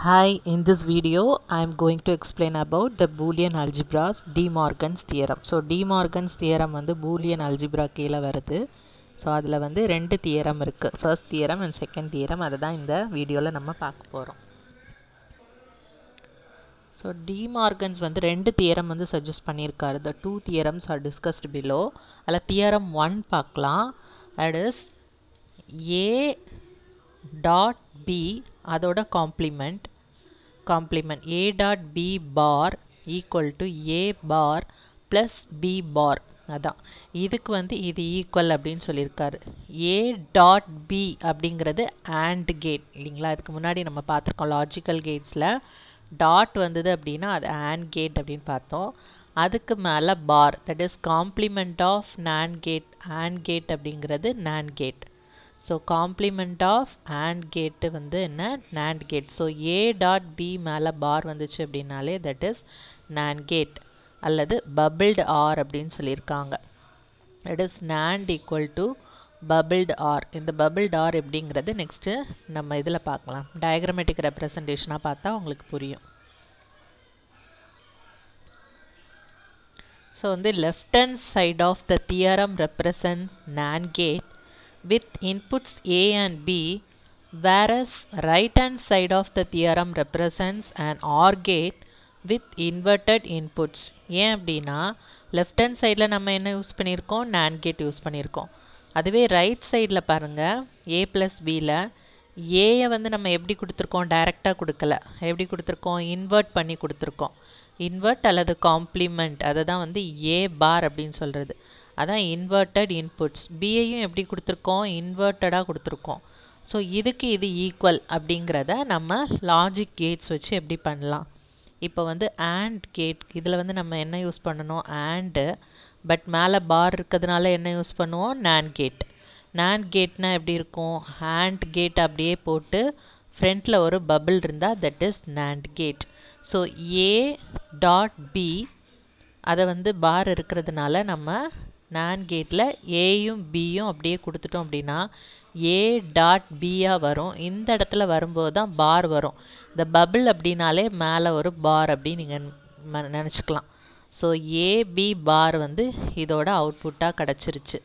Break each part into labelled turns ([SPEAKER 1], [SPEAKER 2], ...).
[SPEAKER 1] Hi, in this video I am going to explain about the Boolean algebras De Morgan's theorem. So De Morgan's theorem வந்து Boolean algebra கீழே வருது so அதில் வந்து ரெண்டு theorem இருக்குது first theorem and second theorem அதை தான் இந்த வீடியோவில் நம்ம பார்க்க போகிறோம் ஸோ டி மார்கன்ஸ் வந்து ரெண்டு தியரம் வந்து சஜஸ்ட் பண்ணியிருக்காரு the two theorems are discussed below அதில் தியரம் ஒன் பார்க்கலாம் that is A dot B அதோட complement complement A dot B bar equal to A bar plus B bar அதான் இதுக்கு வந்து இது ஈக்குவல் அப்படின்னு சொல்லியிருக்காரு ஏ டாட் பி அப்படிங்கிறது ஆண்ட் கேட் இல்லைங்களா அதுக்கு முன்னாடி நம்ம பார்த்துருக்கோம் லாஜிக்கல் கேட்ஸில் டாட் வந்தது அப்படின்னா அது ஆண்ட் கேட் அப்படின்னு பார்த்தோம் அதுக்கு மேலே bar that is complement of nand gate and gate அப்படிங்கிறது nand gate so complement of and gate வந்து என்ன nand gate so A dot B மேலே பார் வந்துச்சு அப்படின்னாலே தட் இஸ் நான் கேட் அல்லது பபிள்டு ஆர் அப்படின்னு சொல்லியிருக்காங்க that is nand equal to bubbled or இந்த பபிள்டு ஆர் எப்படிங்கிறது நெக்ஸ்ட்டு நம்ம இதில் பார்க்கலாம் டயக்ராமேட்டிக் ரெப்ரசன்டேஷனாக பார்த்தா உங்களுக்கு புரியும் ஸோ வந்து left hand side of the theorem represent nand gate with inputs A and B whereas right hand side of the theorem represents an OR gate with inverted inputs ஏன் அப்படின்னா left hand சைடில் நம்ம என்ன use பண்ணியிருக்கோம் நேன் gate use பண்ணியிருக்கோம் அதுவே right சைடில் பாருங்கள் ஏ ப்ளஸ் பியில் ஏயை வந்து நம்ம எப்படி கொடுத்துருக்கோம் டைரெக்டாக கொடுக்கல எப்படி கொடுத்துருக்கோம் இன்வெர்ட் பண்ணி கொடுத்துருக்கோம் இன்வெர்ட் அல்லது காம்ப்ளிமெண்ட் அதை தான் வந்து ஏ பார் அப்படின்னு சொல்கிறது அதான் இன்வெர்ட்டட் இன்புட்ஸ் பிஏயும் எப்படி கொடுத்துருக்கோம் இன்வெர்ட்டடாக கொடுத்துருக்கோம் ஸோ இதுக்கு இது ஈக்குவல் அப்படிங்கிறத நம்ம லாஜிக் கேட்ஸ் வச்சு எப்படி பண்ணலாம் இப்போ வந்து ஆண்ட் கேட் இதில் வந்து நம்ம என்ன யூஸ் பண்ணணும் ஆண்டு பட் மேலே பார் இருக்கிறதுனால என்ன யூஸ் பண்ணுவோம் நான் கேட் நான் கேட்னா எப்படி இருக்கும் ஹேண்ட் கேட் அப்படியே போட்டு ஃப்ரண்ட்டில் ஒரு பபிள் இருந்தால் that is nand gate so A dot B அதை வந்து பார் இருக்கிறதுனால நம்ம நான் கேட்டில் ஏயும் பியும் அப்படியே கொடுத்துட்டோம் அப்படின்னா ஏ டாட் பியாக வரும் இந்த இடத்துல வரும்போது தான் பார் வரும் இந்த பபிள் அப்படின்னாலே மேலே ஒரு பார் அப்படின்னு நீங்கள் நினச்சிக்கலாம் ஸோ ஏபி பார் வந்து இதோட அவுட்புட்டாக கிடச்சிருச்சு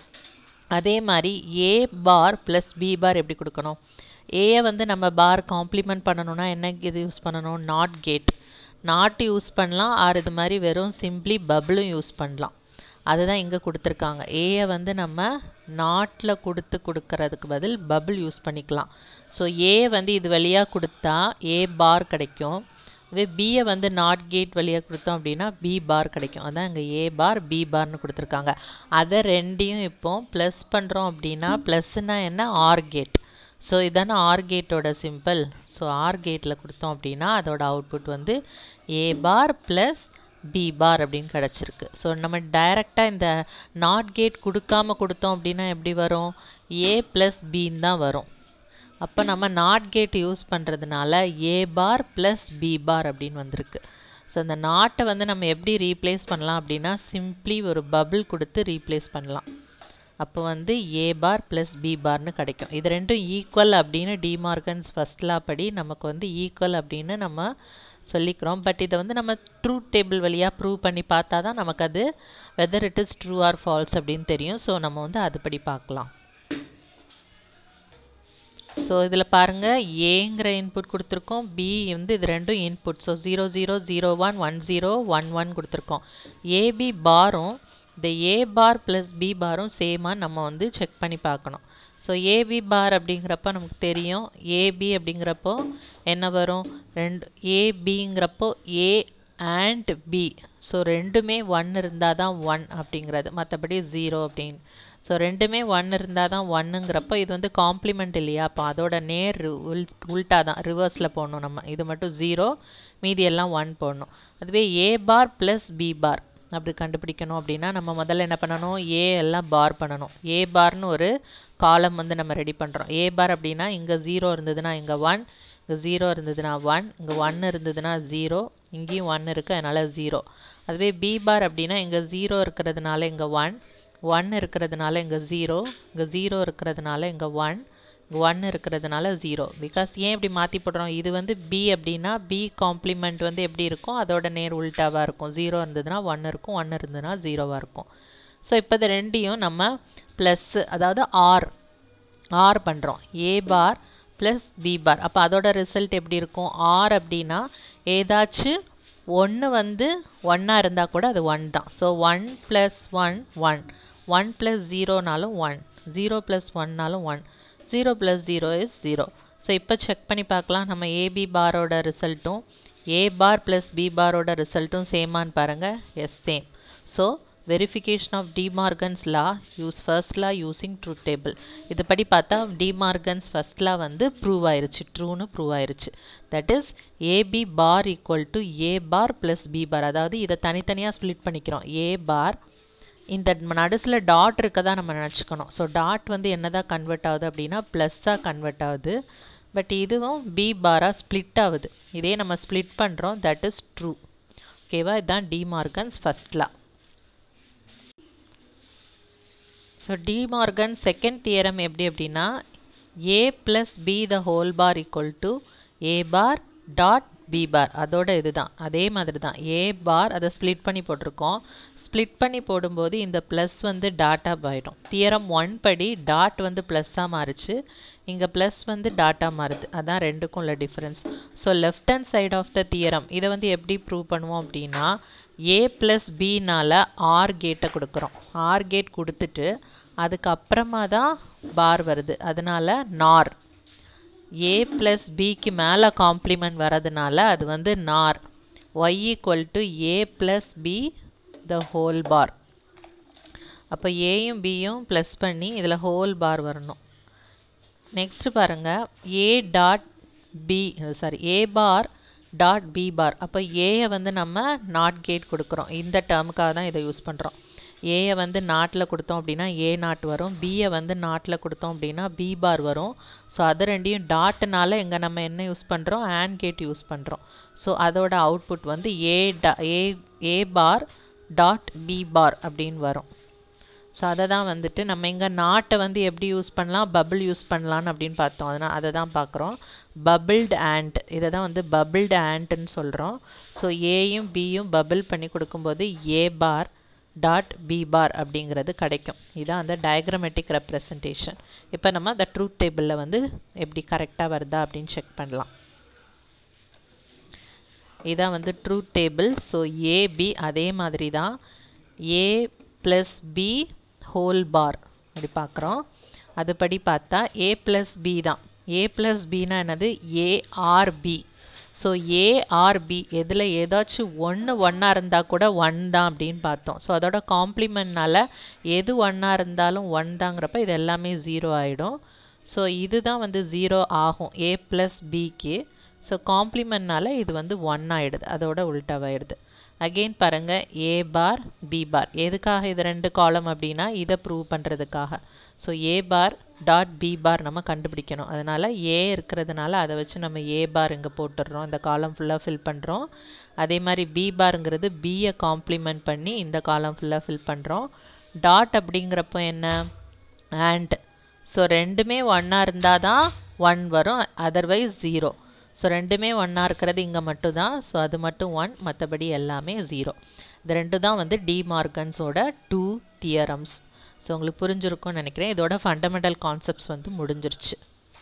[SPEAKER 1] அதே மாதிரி ஏ பார் ப்ளஸ் பி பார் எப்படி கொடுக்கணும் ஏயை வந்து நம்ம பார் காம்ப்ளிமெண்ட் பண்ணணும்னா என்ன இது யூஸ் பண்ணணும் நாட் கேட் நாட் யூஸ் பண்ணலாம் ஆர் இது மாதிரி வெறும் சிம்பிளி பபிளும் யூஸ் பண்ணலாம் அதுதான் இங்கே கொடுத்துருக்காங்க ஏயை வந்து நம்ம நாட்டில் கொடுத்து கொடுக்கறதுக்கு பதில் பபிள் யூஸ் பண்ணிக்கலாம் ஸோ ஏ வந்து இது வழியாக கொடுத்தா ஏ பார் கிடைக்கும் இதே பியை வந்து நாட் கேட் வழியாக கொடுத்தோம் அப்படின்னா பி பார் கிடைக்கும் அதான் இங்கே ஏ பார் பி பார்னு கொடுத்துருக்காங்க அதை ரெண்டையும் இப்போ ப்ளஸ் பண்ணுறோம் அப்படின்னா ப்ளஸ்னால் என்ன ஆர் கேட் ஸோ இதானே ஆர் கேட்டோட சிம்பிள் ஸோ ஆர் கேட்டில் கொடுத்தோம் அப்படின்னா அதோட அவுட்புட் வந்து ஏ பார் ப்ளஸ் பி பார் அப்படின்னு கிடச்சிருக்கு ஸோ நம்ம டைரெக்டாக இந்த நாட் கேட் கொடுக்காம கொடுத்தோம் அப்படின்னா எப்படி வரும் ஏ ப்ளஸ் பின்னு தான் வரும் அப்போ நம்ம நாட் கேட் யூஸ் பண்ணுறதுனால ஏ பார் ப்ளஸ் பி பார் அப்படின்னு வந்திருக்கு ஸோ அந்த நாட்டை வந்து நம்ம எப்படி ரீப்ளேஸ் பண்ணலாம் அப்படின்னா சிம்ப்ளி ஒரு பபிள் கொடுத்து ரீப்ளேஸ் பண்ணலாம் அப்போ வந்து ஏ பார் ப்ளஸ் பி பார்னு கிடைக்கும் இது ரெண்டும் ஈக்குவல் அப்படின்னு டிமார்கன்ஸ் ஃபஸ்ட்லா படி நமக்கு வந்து ஈக்குவல் அப்படின்னு நம்ம சொல்லிக்கிறோம் பட் இதை வந்து நம்ம ட்ரூத் டேபிள் வழியாக ப்ரூவ் பண்ணி பார்த்தா தான் நமக்கு அது whether it is true or false அப்படின்னு தெரியும் ஸோ நம்ம வந்து அதுபடி பார்க்கலாம் ஸோ இதில் பாருங்கள் ஏங்கிற இன்புட் கொடுத்துருக்கோம் பி வந்து இது ரெண்டும் input so zero zero zero one one zero one one கொடுத்துருக்கோம் ஏபி பாரும் இந்த ஏ பார் ப்ளஸ் பி பாரும் சேமாக நம்ம வந்து செக் பண்ணி பார்க்கணும் ஸோ ஏபி பார் அப்படிங்கிறப்ப நமக்கு தெரியும் ஏபி அப்படிங்கிறப்போ என்ன வரும் ரெண்டு ஏபிங்கிறப்போ ஏ அண்ட் பி ஸோ ரெண்டுமே ஒன் இருந்தால் தான் ஒன் அப்படிங்கிறது மற்றபடி ஜீரோ அப்படின்னு ஸோ ரெண்டுமே ஒன் இருந்தால் தான் ஒன்னுங்கிறப்போ இது வந்து காம்ப்ளிமெண்ட் இல்லையா அப்போ அதோட நேர் உள் உல்ட்டா தான் ரிவர்ஸில் போடணும் நம்ம இது மட்டும் ஜீரோ மீதி எல்லாம் ஒன் போடணும் அதுவே ஏ பார் ப்ளஸ் பி பார் அப்படி கண்டுபிடிக்கணும் அப்படின்னா நம்ம முதல்ல என்ன பண்ணணும் ஏ எல்லாம் பார் பண்ணணும் ஏ பார்னு ஒரு காலம் வந்து நம்ம ரெடி பண்ணுறோம் ஏ பார் அப்படின்னா இங்கே ஜீரோ இருந்ததுன்னா இங்கே ஒன் இங்கே ஜீரோ இருந்ததுன்னா ஒன் இங்கே ஒன் இருந்ததுன்னா ஜீரோ இங்கேயும் ஒன் இருக்குது அதனால் ஜீரோ அதுவே பி பார் அப்படின்னா இங்கே ஜீரோ இருக்கிறதுனால இங்கே ஒன் ஒன் இருக்கிறதுனால இங்கே ஜீரோ இங்கே ஜீரோ இருக்கிறதுனால இங்கே ஒன் ஒன் இருக்கிறதுனால ஜீரோ பிகாஸ் ஏன் இப்படி மாற்றி போடுறோம் இது வந்து பி அப்படின்னா பி காம்ப்ளிமெண்ட் வந்து எப்படி இருக்கும் அதோட நேர் உல்ட்டாவாக இருக்கும் ஜீரோ இருந்ததுன்னா ஒன் இருக்கும் ஒன் இருந்ததுன்னா ஜீரோவாக இருக்கும் ஸோ இப்போ இது ரெண்டையும் நம்ம ப்ளஸ்ஸு அதாவது ஆர் ஆர் பண்ணுறோம் ஏ பார் ப்ளஸ் பி பார் அப்போ அதோட ரிசல்ட் எப்படி இருக்கும் ஆர் அப்படின்னா ஏதாச்சும் ஒன்று வந்து ஒன்னாக இருந்தால் கூட அது ஒன் தான் so one plus one one one plus ஜீரோனாலும் ஒன் ஜீரோ ப்ளஸ் ஒன்னாலும் one zero plus zero is zero so இப்போ செக் பண்ணி பார்க்கலாம் நம்ம ஏபி பாரோட ரிசல்ட்டும் ஏ பார் ப்ளஸ் பி பாரோட ரிசல்ட்டும் சேமான்னு பாருங்கள் yes same so verification of De Morgan's law use first law using truth table இதுபடி பார்த்தா டிமார்கன்ஸ் ஃபர்ஸ்ட் லா வந்து ப்ரூவ் ஆயிருச்சு ட்ரூன்னு ப்ரூவ் ஆயிருச்சு that is AB bar equal to A bar plus B bar அதாவது இதை தனித்தனியாக ஸ்ப்ளிட் பண்ணிக்கிறோம் ஏ பார் இந்த நடுசில் டாட் இருக்க தான் நம்ம நினச்சிக்கணும் ஸோ டாட் வந்து என்னதான் கன்வெர்ட் ஆகுது அப்படின்னா ப்ளஸ்ஸாக கன்வெர்ட் ஆகுது பட் இதுவும் பி பாராக ஸ்ப்ளிட் ஆகுது இதே நம்ம ஸ்ப்ளிட் பண்ணுறோம் தட் இஸ் ட்ரூ ஓகேவா இதுதான் De Morgan's first law so De Morgan second theorem எப்படி அப்படின்னா A plus B the whole bar equal to A bar dot B bar அதோட இதுதான் அதே மாதிரி தான் ஏ பார் அதை ஸ்ப்ளிட் பண்ணி போட்டிருக்கோம் ஸ்ப்ளிட் பண்ணி போடும்போது இந்த ப்ளஸ் வந்து டாட்டாக ஆகிடும் தியரம் ஒன் படி டாட் வந்து ப்ளஸ்ஸாக மாறுச்சு இங்கே ப்ளஸ் வந்து டாட்டா மாறுது அதான் ரெண்டுக்கும் உள்ள difference so left hand side of the theorem இதை வந்து எப்படி ப்ரூவ் பண்ணுவோம் அப்படின்னா ஏ ப்ளஸ் பினால் ஆர் கேட்டை கொடுக்குறோம் ஆர் கேட் கொடுத்துட்டு அதுக்கப்புறமா தான் பார் வருது அதனால் நார் ஏ ப்ளஸ் பிக்கு மேலே காம்ப்ளிமெண்ட் வரதுனால அது வந்து nor Y equal to A plus B the whole bar அப்போ ஏயும் பியும் ப்ளஸ் பண்ணி இதில் ஹோல் பார் வரணும் நெக்ஸ்ட் பாருங்கள் A dot B sorry A bar dot B bar அப்போ ஏயை வந்து நம்ம நாட் கேட் கொடுக்குறோம் இந்த டேர்முக்காக தான் இதை யூஸ் பண்ணுறோம் ஏயை வந்து நாட்டில் கொடுத்தோம் அப்படின்னா ஏ நாட் வரும் பியை வந்து நாட்டில் கொடுத்தோம் அப்படின்னா பி பார் வரும் ஸோ அது ரெண்டையும் டாட்னால இங்கே நம்ம என்ன யூஸ் பண்ணுறோம் ஆன் கேட் யூஸ் பண்ணுறோம் ஸோ அதோட அவுட்புட் வந்து ஏ டா ஏ ஏ பார் டாட் பி பார் அப்படின்னு வரும் ஸோ அதை தான் வந்துட்டு நம்ம இங்கே நாட்டை வந்து எப்படி யூஸ் பண்ணலாம் பபிள் யூஸ் பண்ணலான்னு அப்படின்னு பார்த்தோம் அதனால் அதை தான் பார்க்குறோம் பபிள்டு ஆண்ட் இதை தான் வந்து பபிள்டு ஆண்ட்டுன்னு சொல்கிறோம் ஸோ ஏயும் பியும் பபிள் பண்ணி கொடுக்கும்போது ஏ பார் டாட் பி பார் அப்படிங்கிறது கிடைக்கும் இதுதான் அந்த டயக்ராமெட்டிக் ரெப்ரசன்டேஷன் இப்போ நம்ம அந்த ட்ரூத் டேபிளில் வந்து எப்படி கரெக்டாக வருதா அப்படின்னு செக் பண்ணலாம் இதான் வந்து ட்ரூத் டேபிள் ஸோ ஏபி அதே மாதிரி தான் A plus B whole bar அப்படி பார்க்குறோம் அதுபடி பார்த்தா ஏ ப்ளஸ் பி தான் ஏ ப்ளஸ் பினா என்னது ஏஆர்பி ஸோ ஏஆர்பி எதில் ஏதாச்சும் ஒன்று ஒன்றா இருந்தால் கூட ஒன் தான் அப்படின்னு பார்த்தோம் ஸோ அதோட காம்ப்ளிமெண்ட்னால எது ஒன்றா இருந்தாலும் ஒன் தாங்கிறப்ப இது எல்லாமே ஜீரோ ஆகிடும் ஸோ இதுதான் வந்து ஜீரோ ஆகும் ஏ ப்ளஸ் பிக்கு ஸோ காம்ப்ளிமெண்ட்னால இது வந்து ஒன் ஆகிடுது அதோட உல்ட்டாவாயிடுது அகெயின் பாருங்கள் ஏ பார் பி பார் எதுக்காக இது ரெண்டு காலம் அப்படின்னா இதை ப்ரூவ் பண்ணுறதுக்காக so A bar dot B bar நம்ம கண்டுபிடிக்கணும் அதனால் ஏ இருக்கிறதுனால அதை வச்சு நம்ம ஏ பார் இங்கே போட்டுடுறோம் இந்த காலம் ஃபுல்லாக ஃபில் பண்ணுறோம் அதே மாதிரி பி பார்ங்கிறது பியை காம்ப்ளிமெண்ட் பண்ணி இந்த காலம் ஃபுல்லாக ஃபில் பண்ணுறோம் டாட் அப்படிங்கிறப்போ என்ன ஆண்ட் ஸோ ரெண்டுமே ஒன்றா இருந்தால் தான் ஒன் வரும் அதர்வைஸ் ஜீரோ ஸோ ரெண்டுமே ஒன்றா இருக்கிறது இங்கே மட்டும் தான் ஸோ அது மட்டும் ஒன் மற்றபடி எல்லாமே ஜீரோ இது ரெண்டு தான் வந்து டி மார்கன்ஸோட டூ தியரம்ஸ் ஸோ உங்களுக்கு புரிஞ்சிருக்கும்னு நினைக்கிறேன் இதோட ஃபண்டமெண்டல் கான்செப்ட்ஸ் வந்து முடிஞ்சிருச்சு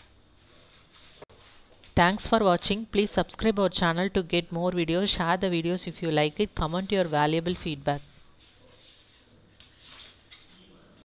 [SPEAKER 1] தேங்க்ஸ் ஃபார் வாட்சிங் please subscribe our channel to get more videos share the videos if you like it comment your valuable feedback